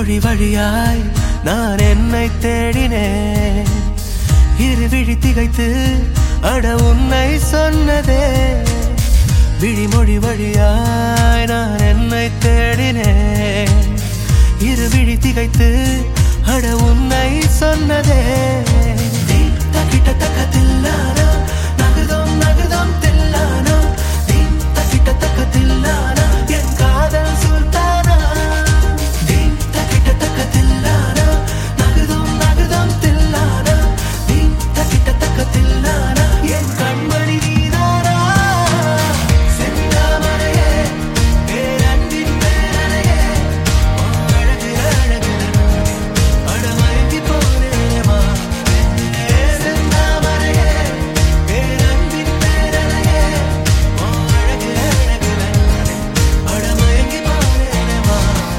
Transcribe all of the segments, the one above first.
விழிமொழி வழியாய் நான் என்னை தேடினேன் இரு விழி திகைத்து அட உன்னை சொன்னதே விழிமொழி வழியாய் நான் என்னை தேடினேன் இரு விழி திகைத்து அட உன்னை சொன்னதே தக்கிட்ட தக்கத்தில்லானா நகுதம் நகுதம் தில்லானா தக்கிட்ட தக்கத்தில்லானா என் காதல் சுல்தானா தக்கிட்ட தக்கத்தில்லானா நகுதம் நகுதம் தில்லானா தக்கிட்ட தக்கத்தில்லானா என் கண்மணி நீதானா செந்தாமரையே பேரன்பின் பேரலையே அழகு அழகு அடமயங்கி போனேமா செந்தாமரையே பேரன்பின் பேரலையே அழகு அழகு அடமயங்கி போனேமா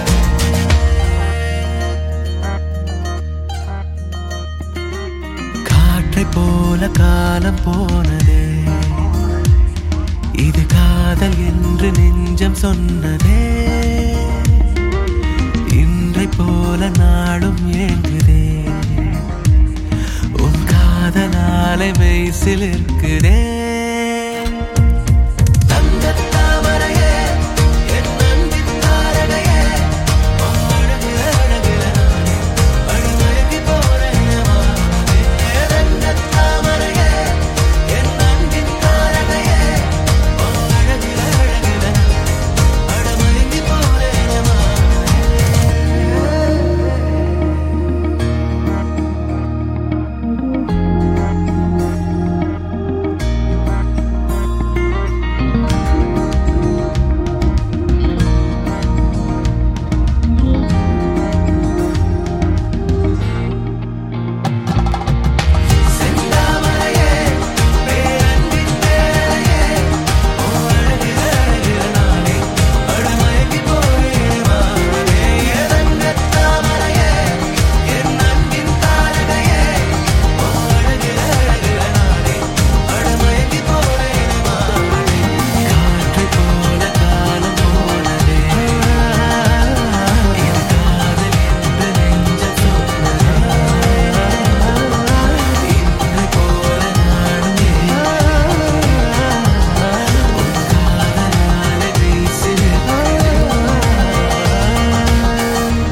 காற்றை போல காலம் போனதே இது காதல் என்று நெஞ்சம் சொன்னதே இன்றை போல நாளும் ஏங்குதே உன் காதலாலை மெய்சில் இருக்குதே தங்கத் தாமரையே, என் அன்பின் தாரகையே, அழகு அழகு நானே, அழமயங்கி போறேனேமா. தங்கத் தாமரையே, என் அன்பின் தாரகையே, அழகு அழகு நானே, அழமயங்கி போறேனேமா. செந்தாமரையே பேரன்பின் பேரலையே அழகு அழகு நானே அழமயங்கி போறேனேமா தங்கத் தாமரையே என் அன்பின் தாரகையே அழகு அழகு நானே அழமயங்கி போறேனேமா காற்று போல காலம் போனதே என் காதல் என்று நெஞ்சம் சொன்னதே இன்று போல நானும் உன் காதலாலே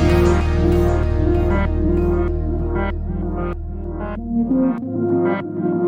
வீசினேன்